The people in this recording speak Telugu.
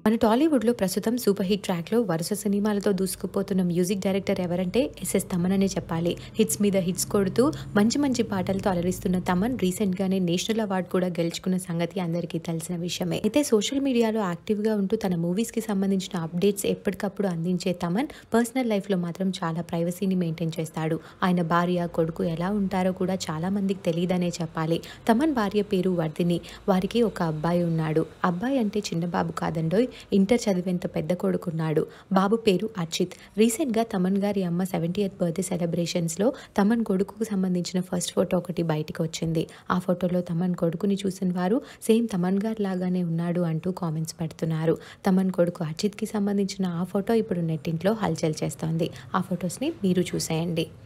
మన టాలీవుడ్లో ప్రస్తుతం సూపర్ హిట్ ట్రాక్లో వరుస సినిమాలతో దూసుకుపోతున్న మ్యూజిక్ డైరెక్టర్ ఎవరంటే ఎస్ఎస్ తమన్ అనే చెప్పాలి హిట్స్ మీద హిట్స్ కొడుతూ మంచి మంచి పాటలతో అలరిస్తున్న తమన్ రీసెంట్గానే నేషనల్ అవార్డు కూడా గెలుచుకున్న సంగతి అందరికీ తెలిసిన విషయమే అయితే సోషల్ మీడియాలో యాక్టివ్గా ఉంటూ తన మూవీస్కి సంబంధించిన అప్డేట్స్ ఎప్పటికప్పుడు అందించే తమన్ పర్సనల్ లైఫ్లో మాత్రం చాలా ప్రైవసీని మెయింటైన్ చేస్తాడు ఆయన భార్య కొడుకు ఎలా ఉంటారో కూడా చాలా మందికి తెలియదనే చెప్పాలి తమన్ భార్య పేరు వర్ధిని వారికి ఒక అబ్బాయి ఉన్నాడు అబ్బాయి అంటే చిన్న బాబు కాదండోయ్ ఇంటర్ చదివేంత పెద్ద కొడుకున్నాడు బాబు పేరు అర్చిత్ రీసెంట్గా తమన్ గారి అమ్మ సెవెంటీ ఎయిత్ బర్త్డే సెలబ్రేషన్స్లో తమన్ కొడుకుకు సంబంధించిన ఫస్ట్ ఫోటో ఒకటి బయటకు వచ్చింది ఆ ఫోటోలో తమన్ కొడుకుని చూసిన వారు సేమ్ తమన్ గారు లాగానే ఉన్నాడు అంటూ కామెంట్స్ పెడుతున్నారు తమన్ కొడుకు అర్చిత్కి సంబంధించిన ఆ ఫోటో ఇప్పుడు నెట్టింట్లో హల్చల్ చేస్తోంది ఆ ఫొటోస్ని మీరు చూసేయండి